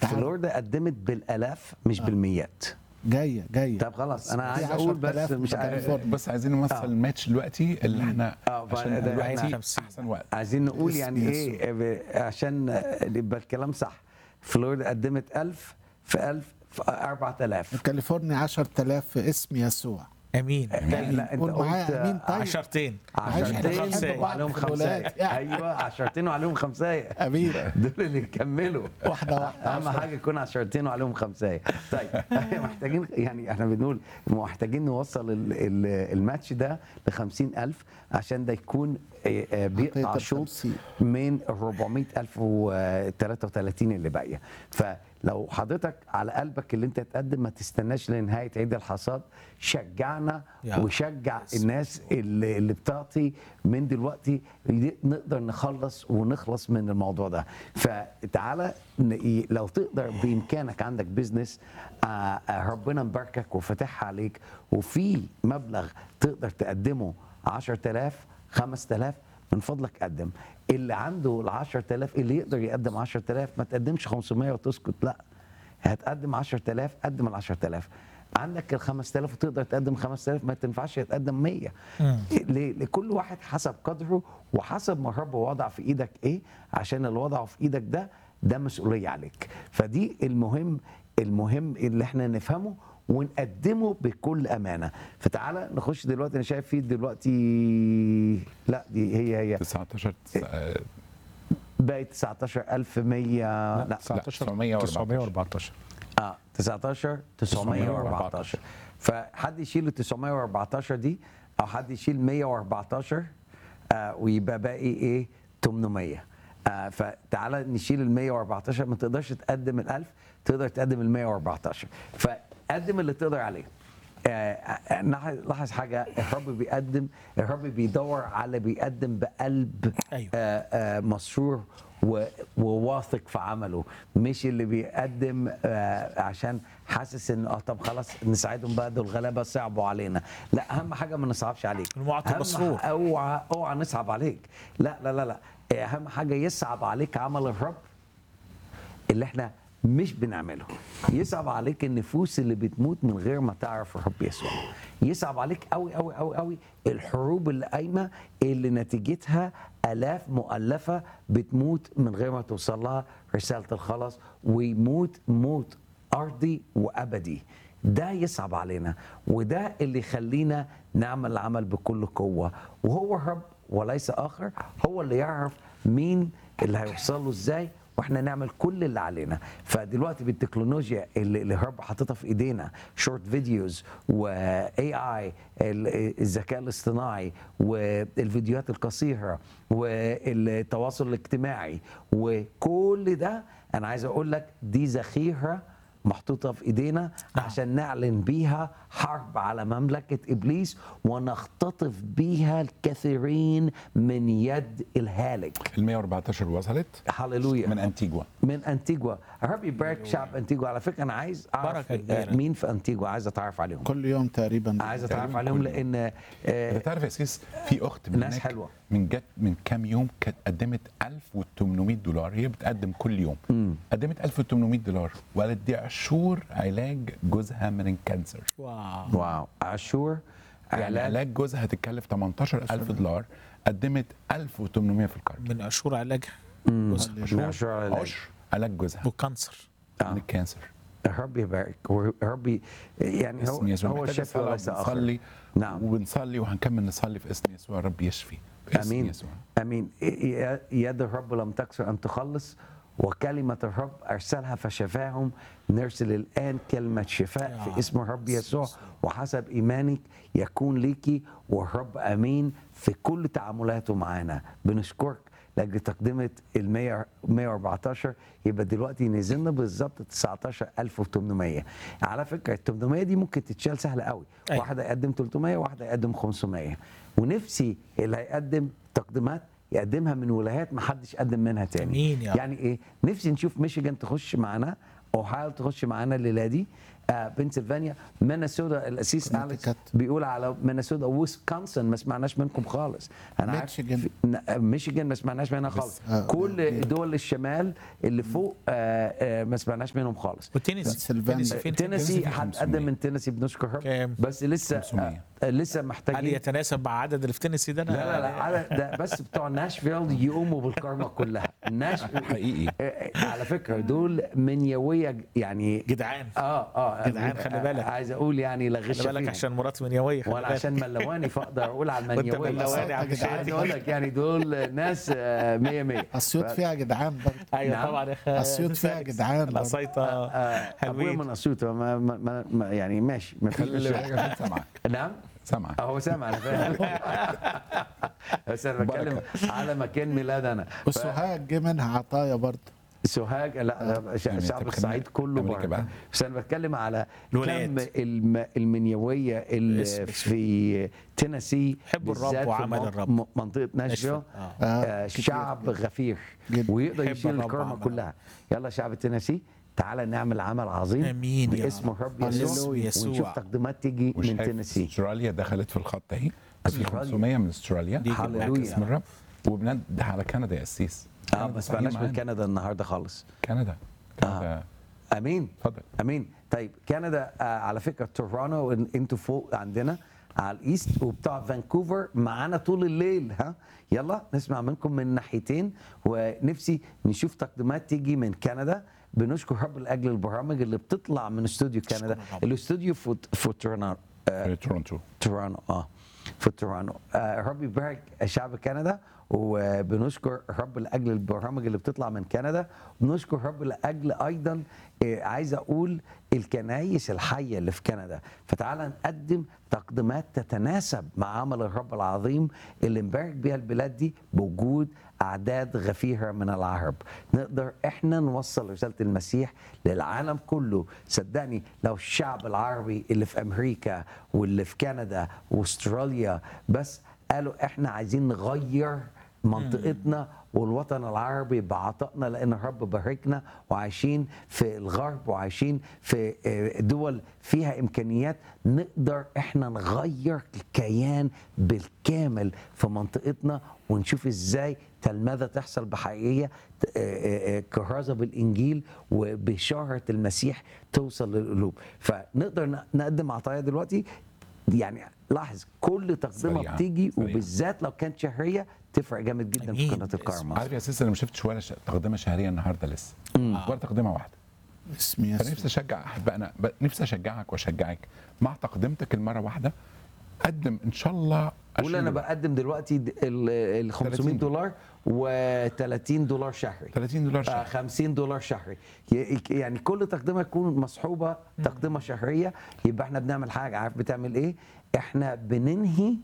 تعال. فلوريدا قدمت بالالاف مش بالميات جايه جايه طب خلاص انا في عايز اقول 10,000 بس مش في عارف كاليفورنيا. بس عايزين نمثل آه. الماتش دلوقتي اللي احنا آه، عشان فده دلوقتي إحنا احسن وقت عايزين نقول اسم يعني ايه ب- عشان يبقى الكلام صح فلوريدا قدمت 1000 في 1000 في 4000 كاليفورنيا 10000 في اسم يسوع امين لا لا انت قول معايا قلت امين طيب عشرتين عشرتين خمسة. وعليهم في الولاد. خمسة ايوه عشرتين وعليهم خمسة امين دول اللي يكملوا واحده واحده اهم حاجه يكون عشرتين وعليهم خمسة طيب احنا محتاجين يعني احنا بنقول محتاجين نوصل ال- ال- الماتش ده ل 50000 عشان ده يكون آه، آه، بيقطع عطية شوط الخمسين. من 400000 و 33 اللي باقيه فلو حضرتك على قلبك اللي انت تقدم ما تستناش لنهايه عيد الحصاد شجعنا يا. وشجع الناس اللي, اللي بتعطي من دلوقتي نقدر نخلص ونخلص من الموضوع ده فتعالى ن- لو تقدر بامكانك عندك بيزنس آه، آه، ربنا مباركك وفتحها عليك وفي مبلغ تقدر تقدمه 10000 5000 من فضلك قدم اللي عنده ال 10000 اللي يقدر يقدم 10000 ما تقدمش 500 وتسكت لا هتقدم 10000 قدم ال 10000 عندك ال 5000 وتقدر تقدم 5000 ما تنفعش تقدم 100 ل- لكل واحد حسب قدره وحسب ما الرب وضع في ايدك ايه عشان اللي وضعه في ايدك ده ده مسؤوليه عليك فدي المهم المهم اللي احنا نفهمه ونقدمه بكل امانه فتعالى نخش دلوقتي انا شايف في دلوقتي لا دي هي هي 19 آه، بقت 19100 لا 19 914 اه 19 914 فحد يشيل ال 914 دي او حد يشيل 114 آه ويبقى باقي ايه 800 آه فتعالى نشيل ال 114 ما تقدرش تقدم ال 1000 تقدر تقدم ال 114 فقدم اللي تقدر عليه آه، آه، لاحظ لاحظ حاجه الرب بيقدم الرب بيدور على بيقدم بقلب أيوة. آه، آه، مسرور و- وواثق في عمله مش اللي بيقدم آه، عشان حاسس ان اه طب خلاص نساعدهم بقى دول غلابه صعبوا علينا لا اهم حاجه ما نصعبش عليك المعطي أهم مسرور. ح- اوعى اوعى نصعب عليك لا لا لا لا اهم حاجه يصعب عليك عمل الرب اللي احنا مش بنعمله يصعب عليك النفوس اللي بتموت من غير ما تعرف الرب يسوع يصعب عليك قوي قوي قوي قوي الحروب اللي قايمه اللي نتيجتها الاف مؤلفه بتموت من غير ما توصل لها رساله الخلاص ويموت موت ارضي وابدي ده يصعب علينا وده اللي يخلينا نعمل العمل بكل قوه وهو الرب وليس اخر هو اللي يعرف مين اللي هيوصل له ازاي واحنا نعمل كل اللي علينا فدلوقتي بالتكنولوجيا اللي اللي الرب حاططها في ايدينا شورت فيديوز واي اي الذكاء الاصطناعي والفيديوهات القصيره والتواصل الاجتماعي وكل ده انا عايز اقول لك دي ذخيره محطوطه في ايدينا نعم. عشان نعلن بيها حرب على مملكه ابليس ونختطف بيها الكثيرين من يد الهالك ال 114 وصلت هللويا من انتيجوا من انتيجوا الرب يبارك شعب انتيجوا على فكره انا عايز اعرف بركة كبيرة. آه، مين في انتيجوا عايز اتعرف عليهم كل يوم تقريبا عايز اتعرف تقريباً عليهم كل لان انت آه، تعرف يا سيس في اخت من ناس هناك حلوة. من جت من كام يوم كانت قدمت 1800 دولار هي بتقدم كل يوم قدمت 1800 دولار وقالت دي عشور علاج جوزها من الكانسر واو واو عاشور يعني علاج علاج جوزها هتكلف 18000 دولار قدمت 1800 في الكارد من عشور علاج جوزها. عاشور علاج عشر علاج جوزها وكانسر من الكانسر الرب يبارك والرب ي- يعني هو اسم يسوع هو محتاجة الشافي صلاة وليس اخر بنصلي نعم. وبنصلي وهنكمل نصلي في اسم يسوع رب يشفي باسم امين يسوع امين ي- يد الرب لم تكسر ان تخلص وكلمة الرب أرسلها فشفاهم نرسل الآن كلمة شفاء يا في اسم الرب يسوع وحسب إيمانك يكون ليكي والرب أمين في كل تعاملاته معانا بنشكرك لاجل تقدمه ال 100 114 يبقى دلوقتي نزلنا بالظبط 19800 على فكره ال 800 دي ممكن تتشال سهله قوي أيوة. واحد هيقدم 300 واحد هيقدم 500 ونفسي اللي هيقدم تقديمات يقدمها من ولايات ما حدش قدم منها تاني أمين يا رب. يعني ايه نفسي نشوف ميشيغان تخش معانا اوهايو تخش معانا الليله دي آه بنسلفانيا مينيسوتا الاسيس اليكس كونتيكت. بيقول على مينيسوتا ويسكونسن ما سمعناش منكم خالص انا عارف ميشيغان. في- ن- ميشيغان ما سمعناش منها خالص آه، كل دول الشمال اللي فوق آه آه ما سمعناش منهم خالص وتينيسي بنسلفانيا. تينيسي فين؟ تينيسي في هتقدم 500. من تينيسي بنشكر رب كام؟ بس لسه 500. آه لسه هل محتاجين يتناسب مع عدد اللي في تينيسي ده؟ أنا- لا لا لا على ده بس بتوع ناشفيلد يقوموا بالكارما كلها ناش حقيقي. آه، آه، على فكره دول منيويه يعني جدعان اه اه جدعان، خلي بالك. عايز اقول يعني لا غش خلي بالك فيهم. عشان مراتي منيويه خلي وانا بالك. عشان ملواني فاقدر اقول على وانت المنيويه ملواني يا عم عايز شادي. اقول لك يعني دول ناس 100 100 اسيوط فيها جدعان برضه ايوه نعم. طبعا يا اخي اسيوط فيها جدعان برضه. الاسيطه ابويا حلوين من اسيوط ما, ما, ما, ما يعني ماشي ما فيش خلي مشكلة. بالك عشان سامعك نعم سامعك هو سامع انا فاهم بس انا بتكلم على مكان ميلاد انا ف- وسوهاج جه منها عطايا برضه سوهاج لا لا ش- يعني شعب طب الصعيد خلينا- كله أمريكا بره بقى. بس انا بتكلم على الولايات. كم الم المنيويه اللي اسم- اسم. في تينيسي حبوا الرب بالذات في وعمل من- الرب. م- منطقه ناشفيل ناشفيل. آه. آه كتير شعب غفير جدا. ويقدر حب يشيل الرب الكرامه وعمل كلها يلا شعب تينيسي تعالى نعمل عمل عظيم آمين يا باسم رب. الرب هللويا. يسوع يسوع. ونشوف تقديمات تيجي من وشايف تينيسي استراليا دخلت في الخط اهي في أستراليا. 500 من استراليا دي هللويا. باسم الرب وبنده على كندا يا اسيس اه كندا ما صحيح سمعناش من معانا. كندا النهارده خالص كندا كندا امين اتفضل امين طيب كندا آه على فكره تورونو إن- انتوا فوق عندنا على الايست وبتاع فانكوفر معانا طول الليل ها يلا نسمع منكم من ناحيتين ونفسي نشوف تقديمات تيجي من كندا بنشكر رب لاجل البرامج اللي بتطلع من استوديو كندا الرب. الاستوديو في في تورونو آه، في تورونتو تورونو اه في تورونو آه رب يبارك شعب كندا وبنشكر رب لاجل البرامج اللي بتطلع من كندا وبنشكر رب لاجل ايضا آه عايز اقول الكنايس الحيه اللي في كندا فتعالى نقدم تقديمات تتناسب مع عمل الرب العظيم اللي مبارك بيها البلاد دي بوجود اعداد غفيره من العرب نقدر احنا نوصل رساله المسيح للعالم كله صدقني لو الشعب العربي اللي في امريكا واللي في كندا واستراليا بس قالوا احنا عايزين نغير منطقتنا والوطن العربي بعطائنا لان الرب باركنا وعايشين في الغرب وعايشين في آه، دول فيها امكانيات نقدر احنا نغير الكيان بالكامل في منطقتنا ونشوف ازاي تلمذه تحصل بحقيقيه ت- آه، آه، آه، كرازه بالانجيل وبشاره المسيح توصل للقلوب فنقدر ن- نقدم عطايا دلوقتي يعني لاحظ كل تقدمه سريعة، بتيجي سريعة. وبالذات لو كانت شهريه تفرق جامد جدا في أمين. قناه الكارما عارف يا اسيس انا ما شفتش ولا ش- تقدمه شهريه النهارده لسه ولا تقدمه واحده اسم فنفسي يسوع اشجع احبائنا ب- نفسي اشجعك واشجعك مع تقدمتك المره واحده قدم ان شاء الله قول انا أشيل بقدم دلوقتي د- ال ال 500 دولار و30 دولار شهري 30 دولار آه، شهر 50 دولار شهري ي- يعني كل تقدمه تكون مصحوبه تقدمه شهريه يبقى احنا بنعمل حاجه عارف بتعمل ايه احنا بننهي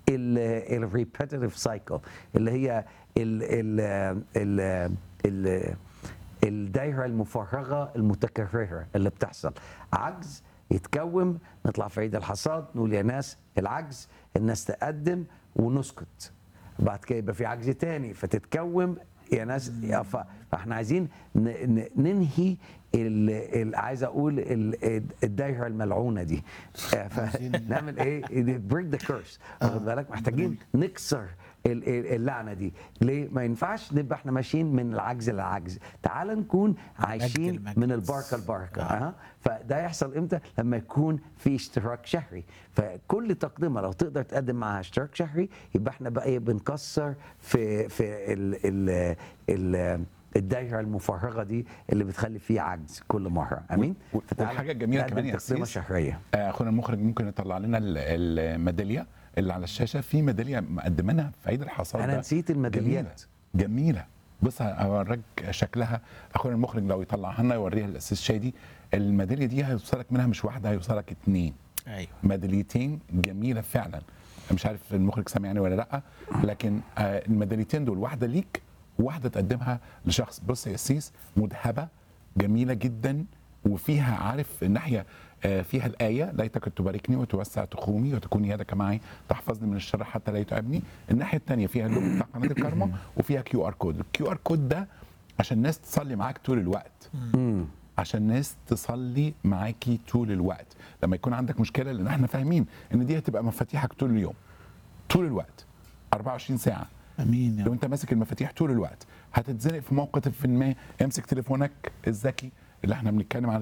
الريبيتيتيف سايكل اللي هي ال ال ال ال الدايره المفرغه المتكرره اللي بتحصل عجز يتكوم نطلع في عيد الحصاد نقول يا ناس العجز الناس تقدم ونسكت بعد كده يبقى في عجز تاني فتتكوم يا ناس يا ف- فاحنا عايزين ن- ن- ننهي ال ال عايز اقول ال الدايره الملعونه دي آه، فنعمل ايه بريك ذا كيرس واخد بالك محتاجين نكسر ال- ال- اللعنه دي ليه ما ينفعش نبقى احنا ماشيين من العجز للعجز تعال نكون عايشين المجد. من البركه البركه أه. فده يحصل امتى لما يكون في اشتراك شهري فكل تقدمه لو تقدر تقدم معاها اشتراك شهري يبقى احنا بقى ايه بنكسر في في ال ال ال الدايره المفرغه دي اللي بتخلي فيه عجز كل مره امين و- فتعال والحاجة الجميلة نقدم كمان يا تقدمه أسيس، شهريه آه، اخونا المخرج ممكن يطلع لنا ال- الميداليه اللي على الشاشه في ميداليه مقدمينها في عيد الحصاد أنا ده. نسيت الميداليات. جميله جميله بص هوريك شكلها اخونا المخرج لو يطلعها لنا يوريها للاسيس شادي الميداليه دي هيوصلك منها مش واحده هيوصلك اتنين ايوه ميداليتين جميله فعلا مش عارف المخرج سامعني ولا لا لكن آه، الميداليتين دول واحده ليك وواحده تقدمها لشخص بص يا سيس مذهبه جميله جدا وفيها عارف الناحيه آه، فيها الايه ليتك تباركني وتوسع تخومي وتكون يدك معي تحفظني من الشر حتى لا يتعبني الناحيه الثانيه فيها اللوجو بتاع قناه الكرمه وفيها كيو ار كود الكيو ار كود ده عشان الناس تصلي معاك طول الوقت عشان عشان ناس تصلي معاكي طول الوقت لما يكون عندك مشكله لان احنا فاهمين ان دي هتبقى مفاتيحك طول اليوم طول الوقت 24 ساعه امين يا لو رب انت ماسك المفاتيح طول الوقت هتتزنق في موقف ما امسك تليفونك الذكي اللي احنا بنتكلم على